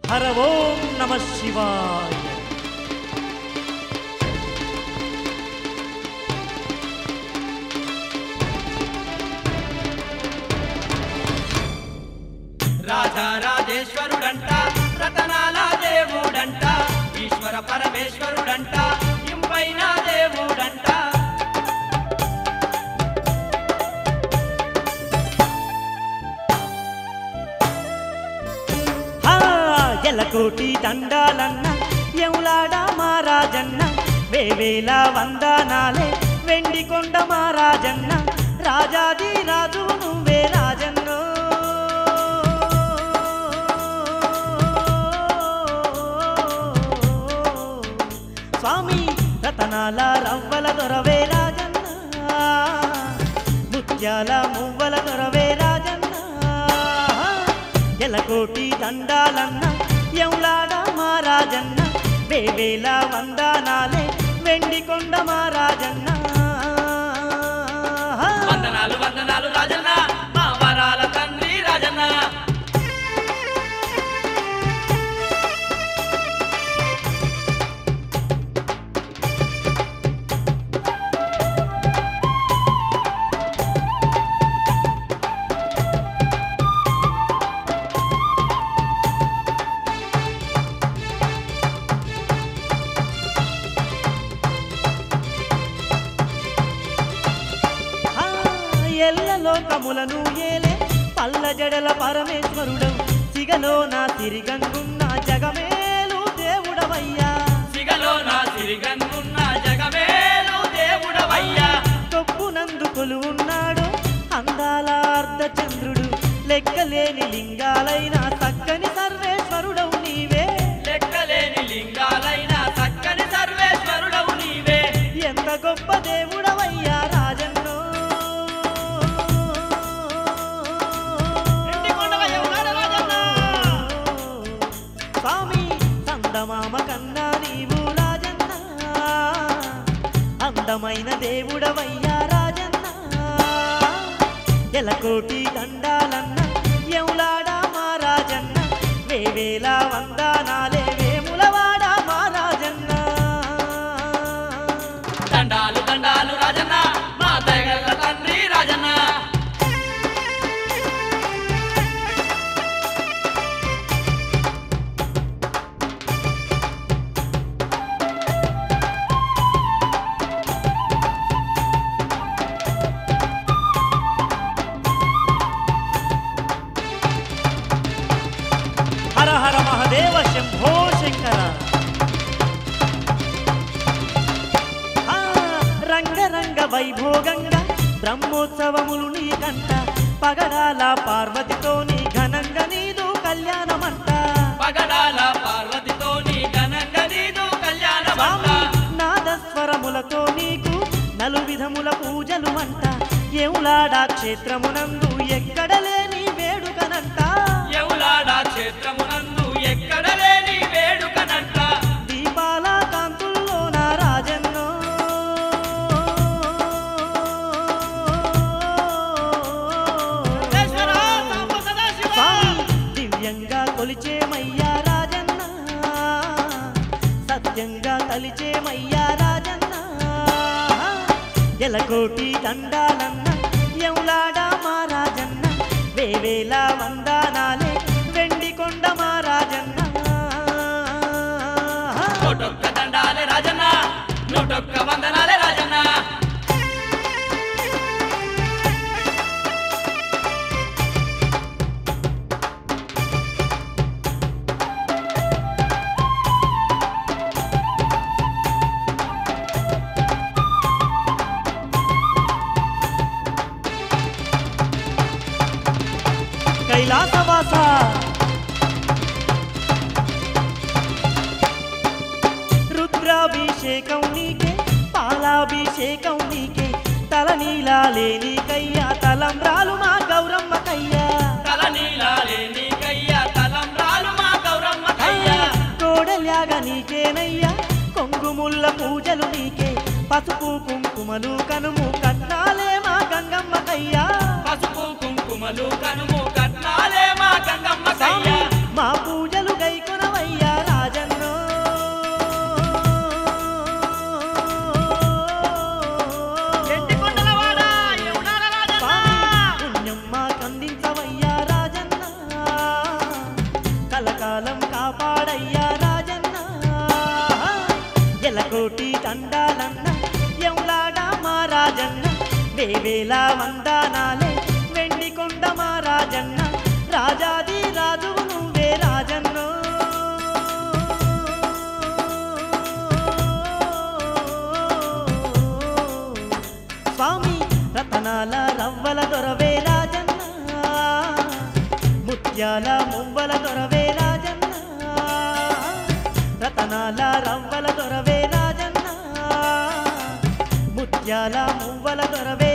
హర ఓం నమ శివాయ రాజారాజేశ్వరుడంట రతనాల దేవుడంట ఈశ్వర పరమేశ్వరుడంట ఇంపైన దేవుడంట హా ఎలకోటి దండాలన్న ఎవులాడ మారాజన్న వేవేల వందనాలే వెండి కొండ మారాజన్న రాజాది రాజు నువ్వే రాజన్నో స్వామి రతనాల రవ్వల దొరవే రాజన్న ముత్యాల మువ్వల దొరవే రాజన్న ఎలకోటి దండాలన్న ఎవులాడ మారాజన్న వేవేల వందనాలే వెండి కొండ మారాజన్న వందనాలు వందనాలు రాజన్న మా వరాల తండ్రి రాజన్న ఆ, ఎల్ల లోకములను ఏలే పల్ల జడల పరమేశ్వరుడవు సిగలో నా తిరిగంగున్న జగమేలు దేవుడవయ్యా సిగలో నా సిరిగన్నున్న జగమేలు దేవుడవయ్యా కొప్పునందు కొలువున్నాడు అందాల అర్ధచంద్రుడు లెక్కలేని లింగాలైన చక్కని సర్వేశ్వరుడవు నీవే లెక్కలేని లింగాలైన చక్కని సర్వేశ్వరుడవు నీవే ఎంత గొప్ప దేవుడవయ్యా రాజన్నో ఎండికొండవయ్య ఉన్నాడు రాజన్న. స్వామి చందమామ కన్నా నీవు రాజన్న అందమైన దేవుడవయ్యా రాజన్న ఎలకోటి దండాలన్న ఎవులాడా మా రాజన్న వేవేల వందనాలే వేములవాడా మా రాజన్న దండాలు దండాలు రాజన్న మా దయగల్ల తండ్రి రాజన్న హర హర మహదేవ శంభో శంకర ఆ, రంగరంగ వైభోగంగా బ్రహ్మోత్సవములు నీ కంట పగడాల పార్వతితో నీ ఘనంగా నీదు కళ్యాణమంట పగడాల పార్వతితో నీ ఘనంగా నీదు కళ్యాణమంట స్వామి నాదస్వరములతో నీకు నలు విధముల పూజలు అంట ఏవులాడా క్షేత్రమునందు ఎక్కడ లేని వేడుకనంట ఎవలాడ క్షేత్రమునందు ఎక్కడ లేని వేడుకనంట దీపాల కాంతుల్లో నా రాజన్నో సర్వేశ్వర సాంబ సదాశివ. స్వామి దివ్యంగా కొలిచేమయ్యా రాజన్న సత్యంగా కలిచేమయ్యా రాజన్న ఎలకోటి దండాలన్న ఎవులాడా మా రాజన్న వేవేల వందనాలే వెండి కొండ మా రాజన్న నూటొక్క దండాలే రాజన్న నూటొక్క వందనాలే రాజన్న కైలాసవాస రుద్రాభిషేకం నీకే పాలాభిషేకం నీకే తల నీలాలే నీకయ్యా తలంబ్రాలు మా గౌరమ్మకయ్యా తల నీలాలే నీకయ్యా తలంబ్రాలు మా గౌరమ్మ కయ్యా కోడల్యాగ నీకేనయ్యా కొంగుముల్ల పూజలు నీకే పసుపు కుంకుమలు కనుము కట్నాలే మా గంగమ్మకయ్యా పసుపు కుంకుమలు కనుము కట్నాలే మా గంగమ్మ స్వామి కయ్యా మా పూజలు గైకొన వేవేల వందనాలే వెండి కొండ మా రాజన్న రాజాది రాజువు నువ్వే రాజన్నో స్వామి రతనాల రవ్వల దొరవే రాజన్న ముత్యాల మువ్వల దొరవే రాజన్న రతనాల రవ్వల దొరవే రాజన్న ముత్యాల మువ్వల దొరవే